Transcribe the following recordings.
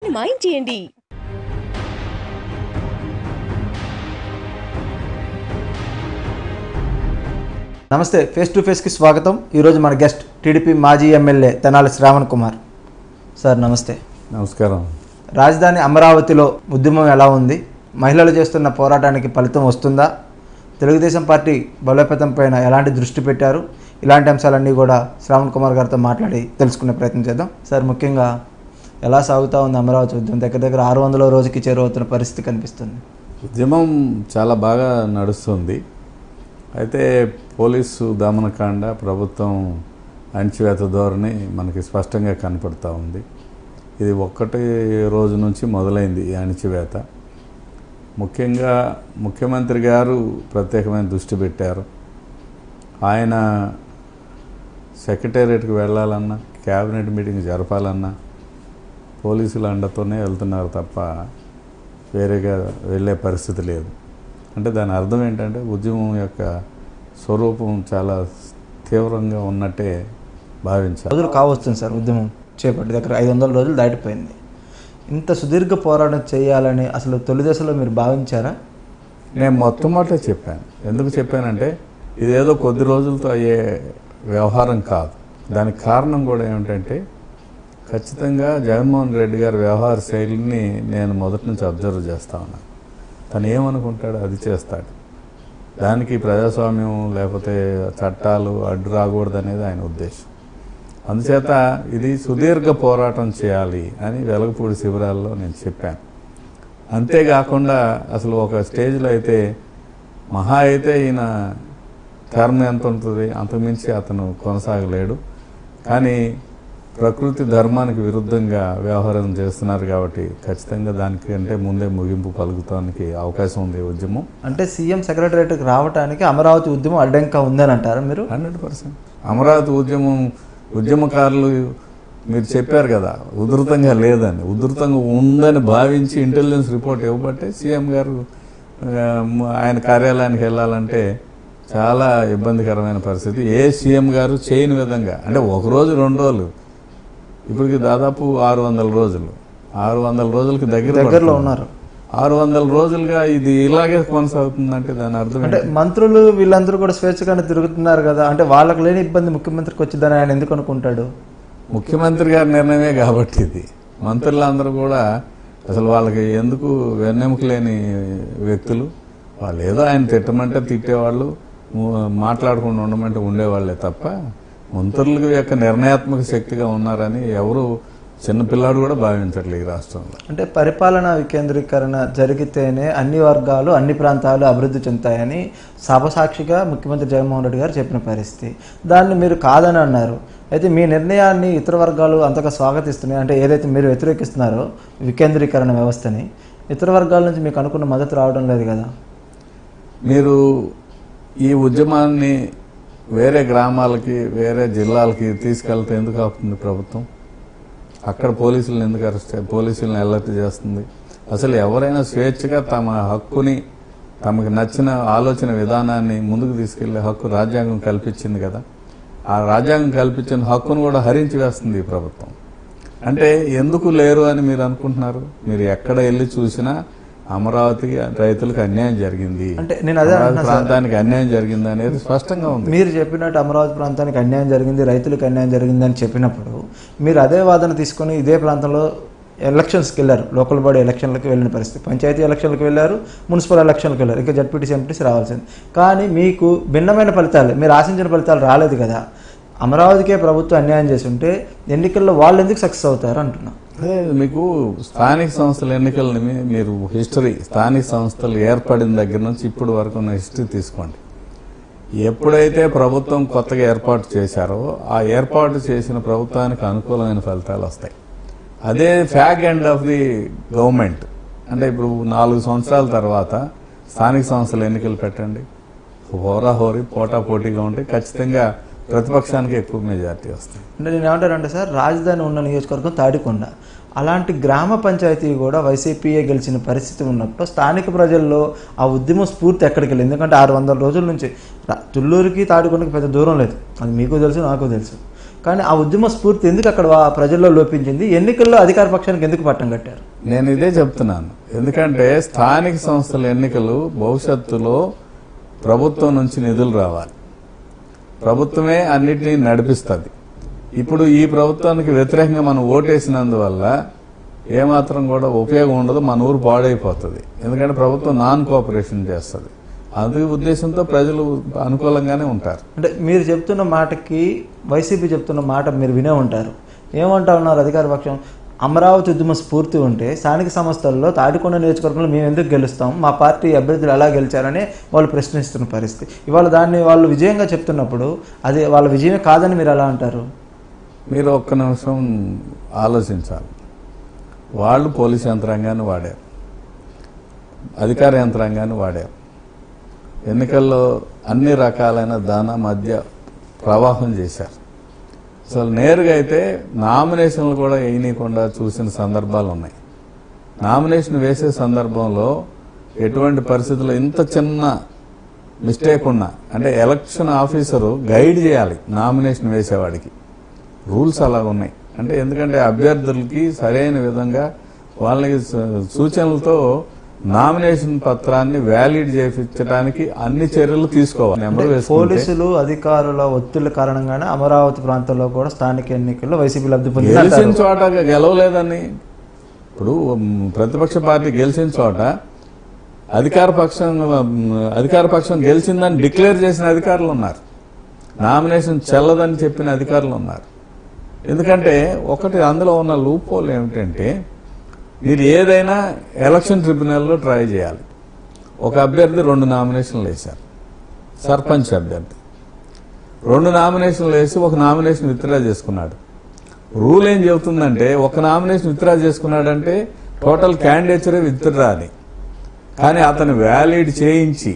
Ticket మాయించేయండి నమస్తే face to ఫేస్కి స్వాగతం ఈరోజు మన గెస్ట్ టీడీపీ మాజీ ఎమ్మెల్యే తెనాలి శ్రావణ్ కుమార్ సార్ నమస్తే నమస్కారం రాజధాని అమరావతిలో ఉద్యమం ఎలా ఉంది మహిళలు చేస్తున్న పోరాటానికి ఫలితం వస్తుందా తెలుగుదేశం పార్టీ బలోపేతం పైన ఎలాంటి దృష్టి పెట్టారు ఇలాంటి అంశాలన్నీ కూడా శ్రావణ్ కుమార్ గారితో మాట్లాడి తెలుసుకునే ప్రయత్నం చేద్దాం సార్ ముఖ్యంగా ఎలా సాగుతూ ఉంది అమరావతి ఉద్యమం దగ్గర దగ్గర ఆరు వందల రోజుకి చేరువవుతున్న పరిస్థితి కనిపిస్తుంది ఉద్యమం చాలా బాగా నడుస్తుంది అయితే పోలీసు దమనకాండ ప్రభుత్వం అణచివేత ధోరణి మనకి స్పష్టంగా కనపడుతూ ఉంది ఇది ఒక్కటి రోజు నుంచి మొదలైంది ఈ అణచివేత ముఖ్యంగా ముఖ్యమంత్రి గారు ప్రత్యేకమైన దృష్టి పెట్టారు ఆయన సెక్రటేరియట్కి వెళ్ళాలన్నా క్యాబినెట్ మీటింగ్ జరపాలన్నా పోలీసుల అండతోనే వెళ్తున్నారు తప్ప వేరేగా వెళ్ళే పరిస్థితి లేదు అంటే దాని అర్థం ఏంటంటే ఉద్యమం యొక్క స్వరూపం చాలా తీవ్రంగా ఉన్నట్టే భావించాలి రోజులు కావస్తుంది సార్ ఉద్యమం చేపట్టి దగ్గర ఐదు వందల రోజులు దాటిపోయింది ఇంత సుదీర్ఘ పోరాటం చేయాలని అసలు తొలి దశలో మీరు భావించారా నేను మొట్టమొదటే చెప్పాను ఎందుకు చెప్పానంటే ఇదేదో కొద్ది రోజులతో అయ్యే వ్యవహారం కాదు దానికి కారణం కూడా ఏమిటంటే ఖచ్చితంగా జగన్మోహన్ రెడ్డి గారి వ్యవహార శైలిని నేను మొదటి నుంచి అబ్జర్వ్ చేస్తా ఉన్నాను తను ఏమనుకుంటాడో అది చేస్తాడు దానికి ప్రజాస్వామ్యం లేకపోతే చట్టాలు అడ్డు రాకూడదు అనేది ఆయన ఉద్దేశం అందుచేత ఇది సుదీర్ఘ పోరాటం చేయాలి అని వెలగపూడి శిబిరాల్లో నేను చెప్పాను అంతేకాకుండా అసలు ఒక స్టేజ్లో అయితే మహా అయితే ఈయన టర్మ్ ఎంత ఉంటుంది అంతకుమించి అతను కొనసాగలేడు కానీ ప్రకృతి ధర్మానికి విరుద్ధంగా వ్యవహారం చేస్తున్నారు కాబట్టి ఖచ్చితంగా దానికంటే ముందే ముగింపు పలుకుతానికి అవకాశం ఉంది ఈ ఉద్యమం అంటే సీఎం సెక్రటరియట్కి రావడానికి అమరావతి ఉద్యమం అడ్డంగా ఉందని అంటారా మీరు హండ్రెడ్ పర్సెంట్ అమరావతి ఉద్యమం ఉద్యమకారులు మీరు చెప్పారు కదా ఉధృతంగా లేదని ఉధృతంగా ఉందని భావించి ఇంటెలిజెన్స్ రిపోర్ట్ ఇవ్వబట్టే సీఎం గారు ఆ, ఆయన కార్యాలయానికి వెళ్ళాలంటే చాలా ఇబ్బందికరమైన పరిస్థితి ఏ సీఎం గారు చేయని విధంగా అంటే ఒక రోజు రెండు రోజులు ఇప్పటికి దాదాపు ఆరు వందల రోజులు ఆరు వందల రోజులకి దగ్గర దగ్గరలో పడుతుంది. ఉన్నారు ఆరు వందల రోజులుగా ఇది ఇలాగే కొనసాగుతుందంటే దాని అర్థం అంటే ఏంటి? మంత్రులు వీళ్ళందరూ కూడా స్వేచ్ఛగానే తిరుగుతున్నారు కదా అంటే వాళ్ళకి లేని ఇబ్బంది ముఖ్యమంత్రికి వచ్చిందని ఆయన ఎందుకు అనుకుంటాడు ముఖ్యమంత్రి గారి నిర్ణయమే కాబట్టి ఇది మంత్రులందరూ కూడా అసలు వాళ్ళకి ఎందుకు వెన్నెముక లేని వ్యక్తులు వాళ్ళు ఏదో ఆయన తిట్టమంటే తిట్టేవాళ్ళు ము- మాట్లాడకుండా ఉండమంటే ఉండేవాళ్ళే తప్ప మంత్రుల యొక్క నిర్ణయాత్మక శక్తిగా ఉన్నారని ఎవరు చిన్నపిల్లాడు కూడా భావించట్లేదు ఈ రాష్ట్రంలో అంటే పరిపాలన వికేంద్రీకరణ జరిగితేనే అన్ని వర్గాలు అన్ని ప్రాంతాలు అభివృద్ధి చెందుతాయని సభసాక్షిగా ముఖ్యమంత్రి జగన్మోహన్ రెడ్డి గారు చెప్పిన పరిస్థితి దాన్ని మీరు కాదని అన్నారు అయితే మీ నిర్ణయాన్ని ఇతర వర్గాలు అంతగా స్వాగతిస్తున్నాయి అంటే ఏదైతే మీరు వ్యతిరేకిస్తున్నారో వికేంద్రీకరణ వ్యవస్థని ఇతర వర్గాల నుంచి మీకు అనుకున్న మద్దతు రావడం లేదు కదా మీరు ఈ ఉద్యమాన్ని వేరే గ్రామాలకి వేరే జిల్లాలకి తీసుకెళ్తే ఎందుకు ఆపుతుంది ప్రభుత్వం అక్కడ పోలీసులను ఎందుకు అరెస్ట్ పోలీసులను అలర్ట్ చేస్తుంది అసలు ఎవరైనా స్వేచ్ఛగా తమ హక్కుని తమకు నచ్చిన ఆలోచన విధానాన్ని ముందుకు తీసుకెళ్లే హక్కు రాజ్యాంగం కల్పించింది కదా ఆ రాజ్యాంగం కల్పించిన హక్కును కూడా హరించి వేస్తుంది ఈ ప్రభుత్వం అంటే ఎందుకు లేరు అని మీరు అనుకుంటున్నారు మీరు ఎక్కడ వెళ్ళి చూసినా అమరావతికి రైతులకు అన్యాయం జరిగింది అంటే నేను అదే అమరావతి అంటున్నా సార్. ప్రాంతానికి అన్యాయం జరిగింది అనేది స్పష్టంగా ఉంది మీరు చెప్పినట్టు అమరావతి ప్రాంతానికి అన్యాయం జరిగింది రైతులకు అన్యాయం జరిగింది అని చెప్పినప్పుడు మీరు అదే వాదన తీసుకొని ఇదే ప్రాంతంలో ఎలక్షన్స్కి వెళ్ళారు లోకల్ బాడీ ఎలక్షన్లకు వెళ్ళిన పరిస్థితి పంచాయతీ ఎలక్షన్లకు వెళ్ళారు మున్సిపల్ ఎలక్షన్లకు వెళ్ళారు ఇంకా జడ్పీటీసీ ఎంపీటీసీ రావాల్సింది కానీ మీకు భిన్నమైన ఫలితాలు మీరు ఆశించిన ఫలితాలు రాలేదు కదా అమరావతికే ప్రభుత్వం అన్యాయం చేసి ఉంటే ఎన్నికల్లో వాళ్ళు ఎందుకు సక్సెస్ అవుతారు అంటున్నా అదే మీకు స్థానిక సంస్థల ఎన్నికలని మీ- మీరు హిస్టరీ స్థానిక సంస్థలు ఏర్పడిన దగ్గర నుంచి ఇప్పటి వరకు ఉన్న హిస్టరీ తీసుకోండి ఎప్పుడైతే ప్రభుత్వం కొత్తగా ఏర్పాటు చేశారో ఆ ఏర్పాటు చేసిన ప్రభుత్వానికి అనుకూలమైన ఫలితాలు వస్తాయి అదే fag end of the government అంటే ఇప్పుడు నాలుగు సంవత్సరాల తర్వాత స్థానిక సంస్థల ఎన్నికలు పెట్టండి హోరాహోరీ పోటా పోటీగా ఉంటే ఖచ్చితంగా ప్రతిపక్షానికి ఎక్కువ మెజారిటీ వస్తుంది అంటే నేను ఏమంటానంటే సార్ రాజధాని ఉన్న నియోజకవర్గం తాడికొండ అలాంటి గ్రామ పంచాయతీ కూడా వైసీపీయే గెలిచిన పరిస్థితి ఉన్నప్పుడు స్థానిక ప్రజల్లో ఆ ఉద్యమం స్ఫూర్తి ఎక్కడికి వెళ్ళింది ఎందుకంటే ఆరు వందల రోజుల నుంచి రా- తుళ్ళూరుకి తాడికొండకి పెద్ద దూరం లేదు అది మీకు తెలుసు నాకు తెలుసు కానీ ఆ ఉద్యమ స్ఫూర్తి ఎందుకు అక్కడ వా- ప్రజల్లో లోపించింది ఎన్నికల్లో అధికార పక్షానికి ఎందుకు పట్టం కట్టారు నేను ఇదే చెప్తున్నాను ఎందుకంటే స్థానిక సంస్థల ఎన్నికలు భవిష్యత్తులో ప్రభుత్వం నుంచి నిధులు రావాలి ప్రభుత్వమే అన్నిటినీ నడిపిస్తుంది ఇప్పుడు ఈ ప్రభుత్వానికి వ్యతిరేకంగా మనం ఓటేసినందువల్ల ఏమాత్రం కూడా ఉపయోగం ఉండదు మన ఊరు పాడైపోతుంది ఎందుకంటే ప్రభుత్వం నాన్ కోఆపరేషన్ చేస్తుంది అది ఉద్దేశంతో ప్రజలు అనుకూలంగానే ఉంటారు అంటే మీరు చెప్తున్న మాటకి వైసీపీ చెప్తున్న మాట మీరు వినే ఉంటారు ఏమంటా ఉన్నారు అధికార పక్షం అమరావతి ఉద్యమ స్ఫూర్తి ఉంటే స్థానిక సంస్థల్లో తాడికొండ నియోజకవర్గంలో మేము ఎందుకు గెలుస్తాం మా పార్టీ అభ్యర్థులు ఎలా గెలిచారని వాళ్ళు ప్రశ్నిస్తున్న పరిస్థితి ఇవాళ దాన్ని వాళ్ళు విజయంగా చెప్తున్నప్పుడు అది వాళ్ళ విజయమే కాదని మీరు ఎలా అంటారు మీరు ఒక్క నిమిషం ఆలోచించాలి వాళ్ళు పోలీస్ యంత్రాంగాన్ని వాడారు అధికార యంత్రాంగాన్ని వాడారు ఎన్నికల్లో అన్ని రకాలైన దాన మధ్య ప్రవాహం చేశారు అసలు నేరుగా అయితే నామినేషన్లు కూడా వేయనీయకుండా చూసిన సందర్భాలు ఉన్నాయి నామినేషన్ వేసే సందర్భంలో ఎటువంటి పరిస్థితుల్లో ఇంత చిన్న మిస్టేక్ ఉన్నా అంటే ఎలక్షన్ ఆఫీసరు గైడ్ చేయాలి నామినేషన్ వేసేవాడికి రూల్స్ అలా ఉన్నాయి అంటే ఎందుకంటే అభ్యర్థులకి సరైన విధంగా వాళ్ళకి స- సూచనలతో నామినేషన్ పత్రాన్ని వ్యాలిడ్ చేయించడానికి అన్ని చర్యలు తీసుకోవాలి నెంబర్ అంటే వేసుకుంటే పోలీసులు అధికారుల ఒత్తిళ్ల కారణంగానే అమరావతి ప్రాంతంలో కూడా స్థానిక ఎన్నికల్లో వైసీపీ లబ్ధి పొందింది గెలిచిన అంటారు. చోట గెలవలేదని ఇప్పుడు ఉమ్, ప్రతిపక్ష పార్టీ గెలిచిన చోట అధికార పక్షం ఉమ్, అధికార పక్షం గెలిచిందని డిక్లేర్ చేసిన అధికారులు ఉన్నారు నామినేషన్ చెల్లదని చెప్పిన అధికారులు ఉన్నారు ఎందుకంటే ఒకటి అందులో ఉన్న లూప్ హోల్ ఏమిటంటే మీరు ఏదైనా ఎలక్షన్ ట్రిబ్యునల్లో ట్రై చేయాలి ఒక అభ్యర్థి రెండు నామినేషన్లు వేశారు సర్పంచ్ అభ్యర్థి రెండు నామినేషన్లు వేసి ఒక నామినేషన్ విత్డ్రా చేసుకున్నాడు రూల్ ఏం చెబుతుందంటే ఒక నామినేషన్ విత్డ్రా చేసుకున్నాడంటే టోటల్ క్యాండిడేచరే విత్డ్రా అని కానీ అతను వ్యాలిడ్ చేయించి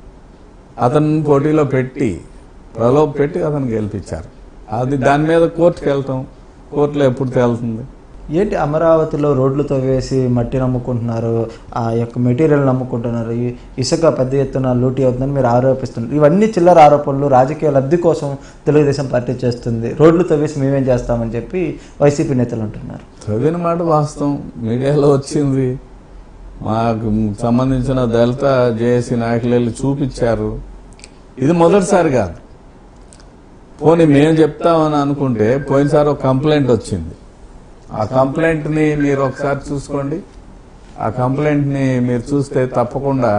అతను పోటీలో పెట్టి ప్రలోభ పెట్టి అతను గెలిపించారు అది దాని మీద కోర్టుకు వెళ్తాం కోర్టులో ఎప్పుడు తేలుతుంది ఏంటి అమరావతిలో రోడ్లతో వేసి మట్టి నమ్ముకుంటున్నారు ఆ యొక్క మెటీరియల్ నమ్ముకుంటున్నారు ఈ ఇసుక పెద్ద ఎత్తున లూటీ అవుతుందని మీరు ఆరోపిస్తున్నారు ఇవన్నీ చిల్లర ఆరోపణలు రాజకీయ లబ్ధి కోసం తెలుగుదేశం పార్టీ చేస్తుంది రోడ్లతో వేసి మేమేం చేస్తామని చెప్పి వైసీపీ నేతలు అంటున్నారు చదివిన మాట వాస్తవం మీడియాలో వచ్చింది మాకు సంబంధించిన దళిత జేఏసీ నాయకులు వెళ్ళి చూపించారు ఇది మొదటిసారి కాదు పోనీ మేము చెప్తామని అనుకుంటే పోయినసారి ఒక కంప్లైంట్ వచ్చింది ఆ కంప్లైంట్ని మీరు ఒకసారి చూసుకోండి ఆ కంప్లైంట్ని మీరు చూస్తే తప్పకుండా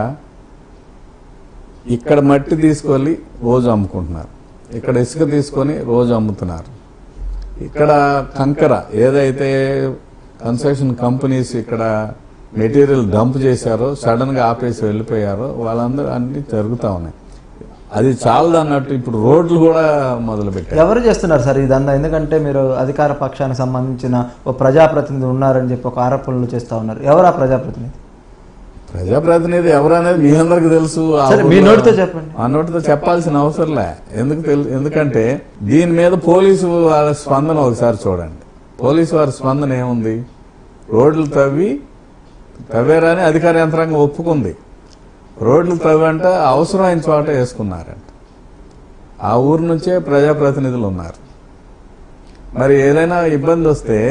ఇక్కడ మట్టి తీసుకొని రోజు అమ్ముకుంటున్నారు ఇక్కడ ఇసుక తీసుకొని రోజు అమ్ముతున్నారు ఇక్కడ కంకర ఏదైతే కన్స్ట్రక్షన్ కంపెనీస్ ఇక్కడ మెటీరియల్ డంప్ చేశారో సడన్ గా ఆపేసి వెళ్ళిపోయారో వాళ్ళందరూ అన్ని జరుగుతా ఉన్నాయి అది చాలదు అన్నట్టు ఇప్పుడు రోడ్లు కూడా మొదలు పెట్టారు ఎవరు చేస్తున్నారు సార్ ఇదంతా ఎందుకంటే మీరు అధికార పక్షానికి సంబంధించిన ఒక ప్రజాప్రతినిధి ఉన్నారని చెప్పి ఒక ఆరోపణలు చేస్తా ఉన్నారు ఎవరు ఆ ప్రజాప్రతినిధి ప్రజాప్రతినిధి ఎవరనేది మీ అందరికి తెలుసు ఆ సరే మీ ఊర్లో- నోటితో చెప్పండి ఆ నోటితో చెప్పాల్సిన అవసరంలే ఎందుకు తెలు ఎందుకంటే దీని మీద పోలీసు వారి స్పందన ఒకసారి చూడండి పోలీసు వారి స్పందన ఏముంది రోడ్లు తవ్వి తవ్వారని అధికార యంత్రాంగం ఒప్పుకుంది రోడ్లు తవ్వంట అవసరమైన చోట వేసుకున్నారంట ఆ ఊరు నుంచే ప్రజాప్రతినిధులు ఉన్నారు మరి ఏదైనా ఇబ్బంది వస్తే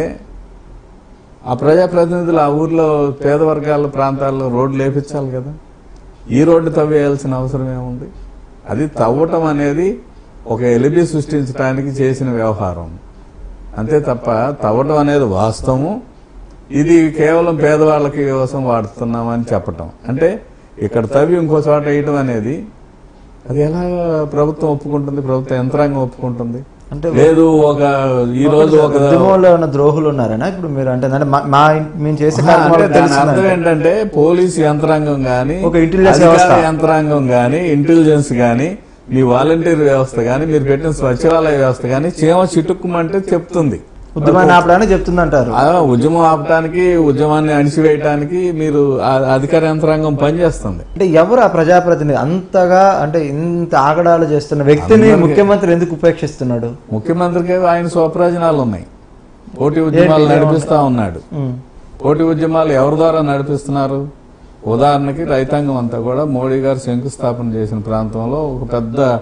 ఆ ప్రజాప్రతినిధులు ఆ ఊర్లో పేద వర్గాల ప్రాంతాల్లో రోడ్లు వేపించాలి కదా ఈ రోడ్డు తవ్వేయాల్సిన అవసరం ఏముంది అది తవ్వటం అనేది ఒక ఎలిబి సృష్టించడానికి చేసిన వ్యవహారం అంతే తప్ప తవ్వటం అనేది వాస్తవము ఇది కేవలం పేదవాళ్ళకి కోసం వాడుతున్నామని చెప్పటం అంటే ఇక్కడ తవ్వి ఇంకో చోట వేయటం అనేది అది ఎలా ప్రభుత్వం ఒప్పుకుంటుంది ప్రభుత్వ యంత్రాంగం ఒప్పుకుంటుంది అంటే లేదు ఒక ఈ రోజు ఒక ఉద్యమంలో ఏమైనా ద్రోహులు ఉన్నారనా ఇప్పుడు మీరు అంటే అంటే మా- మా మేము చేసే అంటే కార్యక్రమాలు దాని అర్థం తెలుస్తుందంటే ఏంటంటే పోలీస్ యంత్రాంగం గాని ఒక ఇంటెలిజెన్స్ అధికార వ్యవస్థ. యంత్రాంగం గాని ఇంటెలిజెన్స్ గాని మీ వాలంటీర్ వ్యవస్థ గాని మీరు పెట్టిన సచివాలయ వ్యవస్థ గాని చీమ చిటుక్కుమంటే చెప్తుంది ఉద్యమాన్ని ఆపడానికి చెప్తుందంటారు ఆ ఉద్యమం ఆపడానికి ఉద్యమాన్ని అణిచివేయటానికి మీరు ఆ అధికార యంత్రాంగం పనిచేస్తుంది అంటే ఎవరు ఆ ప్రజాప్రతినిధి అంతగా అంటే ఇంత ఆగడాలు చేస్తున్న వ్యక్తిని అందరికీ- ముఖ్యమంత్రి ఎందుకు ఉపేక్షిస్తున్నాడు ముఖ్యమంత్రికి ఆయన స్వప్రయోజనాలు ఉన్నాయి పోటీ ఉద్యమాలు ఏంటి? నడిపిస్తా ఉన్నాడు ఉమ్. పోటీ ఉద్యమాలు ఎవరి ద్వారా నడిపిస్తున్నారు ఉదాహరణకి రైతాంగం అంతా కూడా మోడీ గారు శంకుస్థాపన చేసిన ప్రాంతంలో ఒక పెద్ద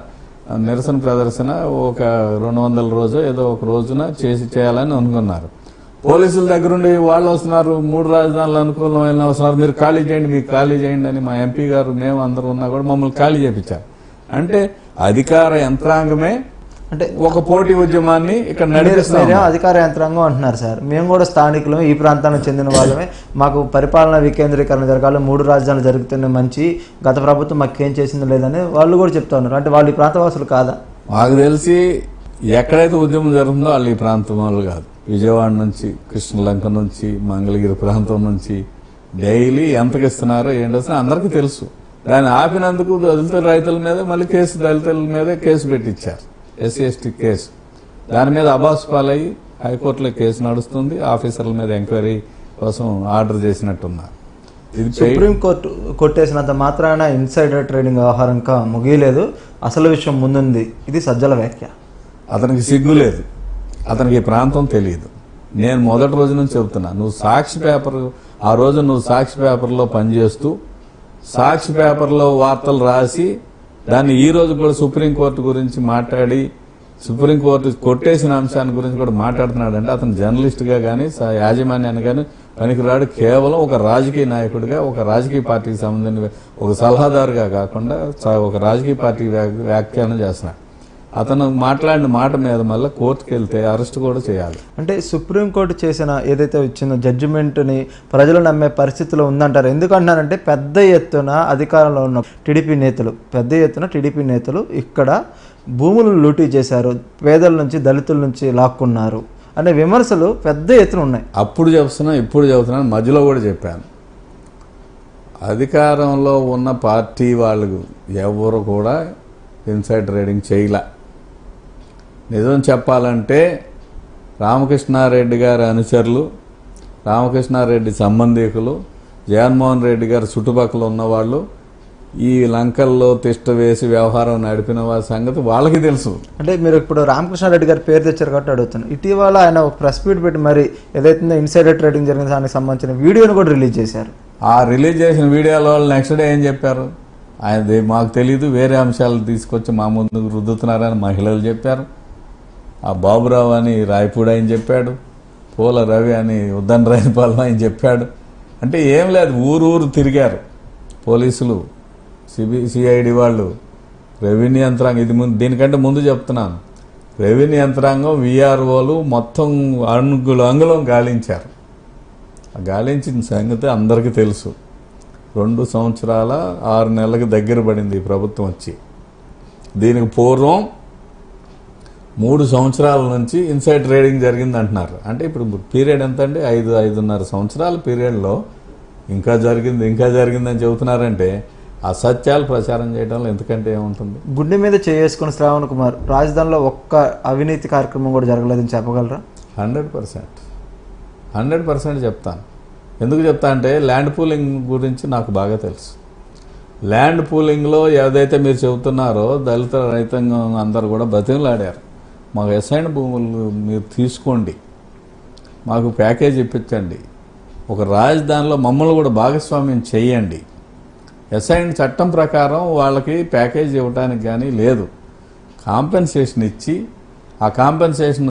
ఆ నిరసన ప్రదర్శన ఒక రెండు వందల రోజు ఏదో ఒక రోజున చేసి చేయాలని అనుకున్నారు పోలీసుల దగ్గరుండి వాళ్ళు వస్తున్నారు మూడు రాజధానులు అనుకూలమైన వస్తున్నారు మీరు ఖాళీ చేయండి మీకు ఖాళీ చేయండి అని మా ఎంపీ గారు మేము అందరూ ఉన్నా కూడా మమ్మల్ని ఖాళీ చేపించారు అంటే అధికార యంత్రాంగమే అంటే ఒక పోటీ ఉద్యమాన్ని ఇక్కడ మీరు- నడిపిస్తాం మీరేమో అధికార యంత్రాంగం అంటున్నారు సార్ మేము కూడా స్థానికులమే ఈ ప్రాంతానికి చెందిన వాళ్ళమే మాకు పరిపాలన వికేంద్రీకరణ జరగాలి మూడు రాజధానులు జరుగుతున్న మంచి గత ప్రభుత్వం మాకు ఏం చేసింది లేదని వాళ్ళు కూడా చెప్తా ఉన్నారు అంటే వాళ్ళు ఈ ప్రాంతవాసులు కాదా మాకు తెలిసి ఎక్కడైతే ఉద్యమం జరుగుతుందో వాళ్ళు ఈ ప్రాంతం వాళ్ళు కాదు విజయవాడ నుంచి కృష్ణలంక నుంచి మంగళగిరి ప్రాంతం నుంచి డైలీ ఎంతకి ఇస్తున్నారో ఏంటో అందరికీ తెలుసు దాన్ని ఆపినందుకు దళిత రైతుల మీద మళ్ళీ కేసు దళితుల మీదే కేసు పెట్టించారు ఎస్సీ ఎస్టీ కేసు దాని మీద అబాస్ పాలయ్యి హైకోర్టులో కేసు నడుస్తుంది ఆఫీసర్ల మీద ఎంక్వైరీ కోసం ఆర్డర్ చేసినట్టున్నారు ఇది పే- సుప్రీంకోర్టు కొట్టేసినంత మాత్రాన ఇన్సైడర్ ట్రేడింగ్ వ్యవహారం ఇంకా ముగియలేదు అసలు విషయం ముందుంది ఇది సజ్జల వ్యాఖ్య అతనికి సిగ్గు లేదు అతనికి ఈ ప్రాంతం తెలియదు నేను మొదటి రోజు నుంచి చెబుతున్నా నువ్వు సాక్షి పేపర్ ఆ రోజు నువ్వు సాక్షి పేపర్లో పనిచేస్తూ సాక్షి పేపర్లో వార్తలు రాసి దాన్ని ఈ రోజు కూడా సుప్రీంకోర్టు గురించి మాట్లాడి సుప్రీంకోర్టు కొట్టేసిన అంశాన్ని గురించి కూడా మాట్లాడుతున్నాడు అంటే అతను జర్నలిస్ట్గా కానీ యాజమాన్యాన్ని కానీ పనికిరాడు కేవలం ఒక రాజకీయ నాయకుడిగా ఒక రాజకీయ పార్టీకి సంబంధించిన ఒక సలహాదారుగా కాకుండా చ- ఒక రాజకీయ పార్టీ వ్యా- వ్యాఖ్యానం చేస్తున్నాడు అతను మాట్లాడిన మాట మీద మళ్ళీ కోర్టుకు వెళ్తే అరెస్ట్ కూడా చేయాలి అంటే సుప్రీంకోర్టు చేసిన ఏదైతే ఇచ్చిన జడ్జిమెంట్ని ప్రజలు నమ్మే పరిస్థితిలో ఉందంటారు ఎందుకంటున్నారంటే పెద్ద ఎత్తున అధికారంలో ఉన్న టీడీపీ నేతలు పెద్ద ఎత్తున టీడీపీ నేతలు ఇక్కడ భూములను లూటీ చేశారు పేదల నుంచి దళితుల నుంచి లాక్కున్నారు అనే విమర్శలు పెద్ద ఎత్తున ఉన్నాయి అప్పుడు చెప్తున్నా ఇప్పుడు చెబుతున్నాను మధ్యలో కూడా చెప్పాను అధికారంలో ఉన్న పార్టీ వాళ్ళు ఎవరు కూడా ఇన్సైడ్ ట్రేడింగ్ చేయలే నిజం చెప్పాలంటే రామకృష్ణారెడ్డి గారి అనుచరులు రామకృష్ణారెడ్డి సంబంధికులు జగన్మోహన్ రెడ్డి గారి చుట్టుపక్కల ఉన్నవాళ్ళు ఈ లంకల్లో తిష్ట వేసి వ్యవహారం నడిపిన వారి సంగతి వాళ్ళకి తెలుసు అంటే మీరు ఇప్పుడు రామకృష్ణారెడ్డి గారి పేరు తెచ్చారు కాబట్టి అడుగుతున్నాను ఇటీవల ఆయన ఒక ప్రెస్ మీట్ పెట్టి మరి ఏదైతే ఇన్సైడర్ ట్రేడింగ్ జరిగిన దానికి సంబంధించిన వీడియోని కూడా రిలీజ్ చేశారు ఆ రిలీజ్ చేసిన వీడియోలో వాళ్ళు నెక్స్ట్ డే ఏం చెప్పారు ఆయన మాకు తెలియదు వేరే అంశాలు తీసుకొచ్చి మా ముందు రుద్దుతున్నారని మహిళలు చెప్పారు ఆ బాబురావు అని రాయపూడి ఆయన చెప్పాడు పూల రవి అని ఉద్దన్ రాయపాలెం ఆయన చెప్పాడు అంటే ఏం లేదు ఊరు ఊరు తిరిగారు పోలీసులు సిబి సిఐడి వాళ్ళు రెవెన్యూ యంత్రాంగం ఇది ముందు దీనికంటే ముందు చెప్తున్నాను రెవెన్యూ యంత్రాంగం విఆర్ఓలు మొత్తం అంగులు అంగుళం గాలించారు ఆ గాలించిన సంగతి అందరికీ తెలుసు రెండు సంవత్సరాల ఆరు నెలలకు దగ్గర పడింది ఈ ప్రభుత్వం వచ్చి దీనికి పూర్వం మూడు సంవత్సరాల నుంచి ఇన్సైడ్ ట్రేడింగ్ జరిగింది అంటున్నారు అంటే ఇప్పుడు పీరియడ్ ఎంత అండి ఐదు ఐదున్నర సంవత్సరాల పీరియడ్లో ఇంకా జరిగింది ఇంకా జరిగిందని చెబుతున్నారంటే అసత్యాలు ప్రచారం చేయడంలో ఎందుకంటే ఏముంటుంది గుండె మీద చేసుకుని శ్రావణ్ కుమార్ రాజధానిలో ఒక్క అవినీతి కార్యక్రమం కూడా జరగలేదని చెప్పగలరా హండ్రెడ్ పర్సెంట్ హండ్రెడ్ పర్సెంట్ చెప్తాను ఎందుకు చెప్తా అంటే ల్యాండ్ పూలింగ్ గురించి నాకు బాగా తెలుసు ల్యాండ్ పూలింగ్లో ఏదైతే మీరు చెబుతున్నారో దళిత రైతాంగం అందరూ కూడా బతిమలాడారు మాకు అసైన్ భూములు మీరు తీసుకోండి మాకు ప్యాకేజ్ ఇప్పించండి ఒక రాజధానిలో మమ్మల్ని కూడా భాగస్వామ్యం చేయండి అసైన్ చట్టం ప్రకారం వాళ్ళకి ప్యాకేజ్ ఇవ్వడానికి కానీ లేదు కాంపెన్సేషన్ ఇచ్చి ఆ కాంపెన్సేషన్